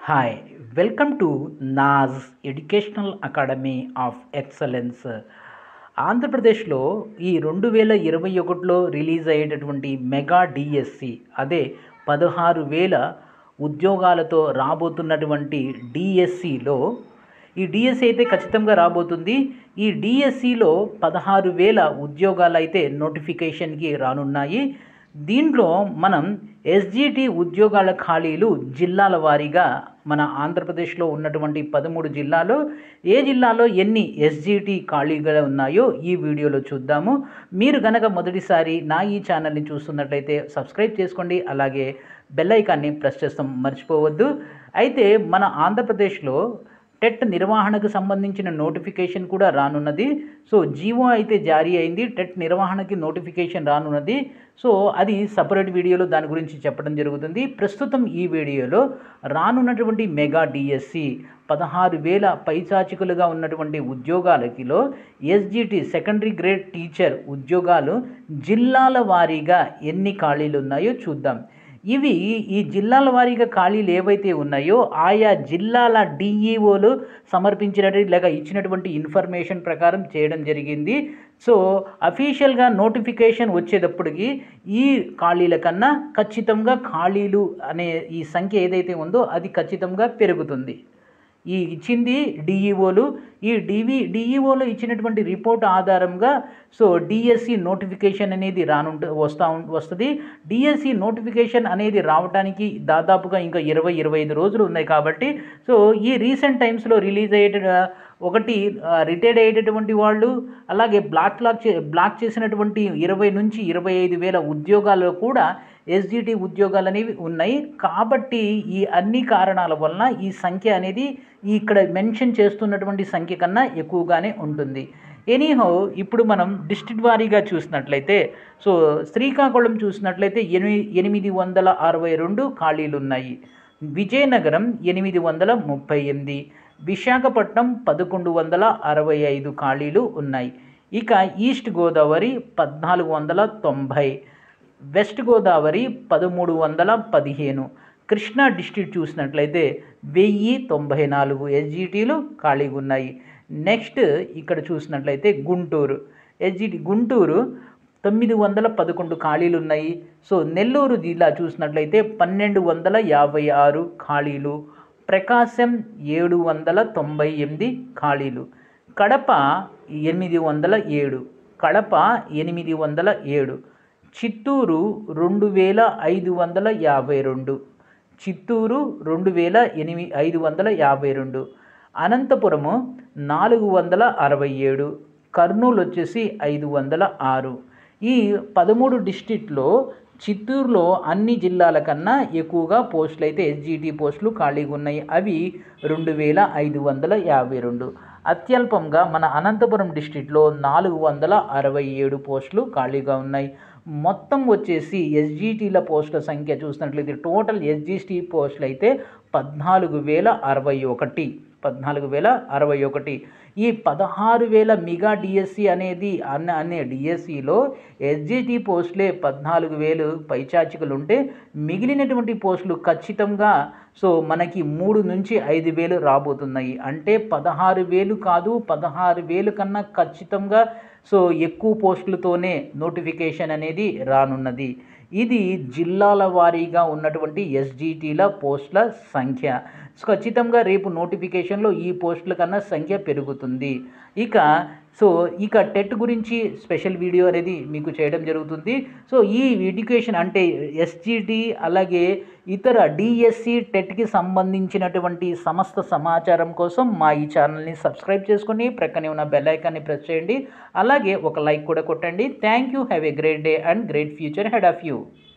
hi welcome to Naz educational academy of excellence ఆంధ్రప్రదేశ్లో ఈ రెండు వేల ఇరవై ఒకటిలో రిలీజ్ అయ్యేటటువంటి మెగా డిఎస్సి అదే పదహారు వేల ఉద్యోగాలతో రాబోతున్నటువంటి డిఎస్సిలో ఈ డిఎస్సి అయితే ఖచ్చితంగా రాబోతుంది ఈ డిఎస్సిలో పదహారు వేల ఉద్యోగాలు అయితే నోటిఫికేషన్కి రానున్నాయి దీంట్లో మనం ఎస్జిటి ఉద్యోగాల ఖాళీలు జిల్లాల వారీగా మన ఆంధ్రప్రదేశ్లో ఉన్నటువంటి పదమూడు జిల్లాలో ఏ జిల్లాలో ఎన్ని ఎస్జిటి ఖాళీగా ఉన్నాయో ఈ వీడియోలో చూద్దాము మీరు గనక మొదటిసారి నా ఈ ఛానల్ని చూస్తున్నట్లయితే సబ్స్క్రైబ్ చేసుకోండి అలాగే బెల్ ఐకాన్ని ప్రెస్ చేస్తాం మర్చిపోవద్దు అయితే మన ఆంధ్రప్రదేశ్లో టెట్ నిర్వహణకు సంబంధించిన నోటిఫికేషన్ కూడా రానున్నది సో జీవో అయితే జారీ అయింది టెట్ నిర్వహణకి నోటిఫికేషన్ రానున్నది సో అది సపరేట్ వీడియోలో దాని గురించి చెప్పడం జరుగుతుంది ప్రస్తుతం ఈ వీడియోలో రానున్నటువంటి మెగా డిఎస్సి పదహారు వేల పైచాచికులుగా ఉన్నటువంటి ఉద్యోగాలకిలో ఎస్జిటి సెకండరీ గ్రేడ్ టీచర్ ఉద్యోగాలు జిల్లాల వారీగా ఎన్ని ఖాళీలు ఉన్నాయో చూద్దాం ఇవి ఈ జిల్లాల వారీగా ఖాళీలు ఏవైతే ఉన్నాయో ఆయా జిల్లాల డిఈఓలు సమర్పించినటువంటి లేక ఇచ్చినటువంటి ఇన్ఫర్మేషన్ ప్రకారం చేయడం జరిగింది సో అఫీషియల్గా నోటిఫికేషన్ వచ్చేటప్పటికి ఈ ఖాళీల కన్నా ఖచ్చితంగా ఖాళీలు అనే ఈ సంఖ్య ఏదైతే ఉందో అది ఖచ్చితంగా పెరుగుతుంది ఈ ఇచ్చింది డిఈఓలు ఈ డివి డిఈఓలు ఇచ్చినటువంటి రిపోర్ట్ ఆధారంగా సో డిఎస్సి నోటిఫికేషన్ అనేది రానుంట వస్తూ వస్తుంది డిఎస్సి నోటిఫికేషన్ అనేది రావడానికి దాదాపుగా ఇంకా ఇరవై ఇరవై ఐదు రోజులు ఉన్నాయి కాబట్టి సో ఈ రీసెంట్ టైమ్స్లో రిలీజ్ అయ్యేట ఒకటి రిటైర్డ్ అయ్యేటటువంటి వాళ్ళు అలాగే బ్లాక్ లాక్ చే బ్లాక్ చేసినటువంటి ఇరవై నుంచి ఇరవై ఐదు వేల ఉద్యోగాలు కూడా ఎస్జిటి ఉద్యోగాలు అనేవి ఉన్నాయి కాబట్టి ఈ అన్ని కారణాల వలన ఈ సంఖ్య అనేది ఇక్కడ మెన్షన్ చేస్తున్నటువంటి సంఖ్య కన్నా ఎక్కువగానే ఉంటుంది ఎనీహో ఇప్పుడు మనం డిస్ట్రిక్ట్ వారీగా చూసినట్లయితే సో శ్రీకాకుళం చూసినట్లయితే ఎనిమిది ఎనిమిది వందల అరవై రెండు ఖాళీలు ఉన్నాయి విజయనగరం ఎనిమిది వందల ముప్పై ఎనిమిది విశాఖపట్నం పదకొండు వందల అరవై ఐదు ఖాళీలు ఉన్నాయి ఇక ఈస్ట్ గోదావరి పద్నాలుగు వందల తొంభై వెస్ట్ గోదావరి పదమూడు వందల పదిహేను కృష్ణా డిస్ట్రిక్ట్ చూసినట్లయితే వెయ్యి తొంభై నాలుగు ఎస్జిటీలు ఖాళీగా ఉన్నాయి నెక్స్ట్ ఇక్కడ చూసినట్లయితే గుంటూరు ఎస్జిటి గుంటూరు తొమ్మిది వందల పదకొండు ఖాళీలు ఉన్నాయి సో నెల్లూరు జిల్లా చూసినట్లయితే పన్నెండు వందల యాభై ఆరు ఖాళీలు ప్రకాశం ఏడు వందల తొంభై ఎనిమిది ఖాళీలు కడప ఎనిమిది వందల ఏడు కడప ఎనిమిది వందల ఏడు చిత్తూరు రెండు వేల ఐదు వందల యాభై రెండు చిత్తూరు రెండు వేల ఎనిమిది ఐదు వందల యాభై రెండు అనంతపురము నాలుగు వందల అరవై ఏడు కర్నూలు వచ్చేసి ఐదు వందల ఆరు ఈ పదమూడు డిస్టిక్లో చిత్తూరులో అన్ని జిల్లాల కన్నా ఎక్కువగా పోస్టులు అయితే ఎస్జిటి పోస్టులు ఖాళీగా ఉన్నాయి అవి రెండు వేల ఐదు వందల యాభై రెండు అత్యల్పంగా మన అనంతపురం డిస్టిక్లో నాలుగు వందల అరవై ఏడు పోస్టులు ఖాళీగా ఉన్నాయి మొత్తం వచ్చేసి ఎస్జిటీల పోస్టుల సంఖ్య చూసినట్లయితే టోటల్ ఎస్జిటి పోస్టులు అయితే పద్నాలుగు వేల అరవై ఒకటి పద్నాలుగు వేల అరవై ఒకటి ఈ పదహారు వేల మిగా డిఎస్సి అనేది అన్న అనే డిఎస్సిలో ఎస్జిటి పోస్టులే పద్నాలుగు వేలు పైచాచికలు ఉంటే మిగిలినటువంటి పోస్టులు ఖచ్చితంగా సో మనకి మూడు నుంచి ఐదు వేలు రాబోతున్నాయి అంటే పదహారు వేలు కాదు పదహారు వేలు కన్నా ఖచ్చితంగా సో ఎక్కువ పోస్టులతోనే నోటిఫికేషన్ అనేది రానున్నది ఇది జిల్లాల వారీగా ఉన్నటువంటి ఎస్జిటీల పోస్టుల సంఖ్య సో ఖచ్చితంగా రేపు నోటిఫికేషన్లో ఈ పోస్టుల కన్నా సంఖ్య పెరుగుతుంది ఇక సో ఇక టెట్ గురించి స్పెషల్ వీడియో అనేది మీకు చేయడం జరుగుతుంది సో ఈ ఎడ్యుకేషన్ అంటే ఎస్జిటి అలాగే ఇతర డిఎస్సి టెట్కి సంబంధించినటువంటి సమస్త సమాచారం కోసం మా ఈ ఛానల్ని సబ్స్క్రైబ్ చేసుకొని ప్రక్కనే ఉన్న బెల్ ఐకాన్ని ప్రెస్ చేయండి అలాగే ఒక లైక్ కూడా కొట్టండి thank you have a great day and great future head of you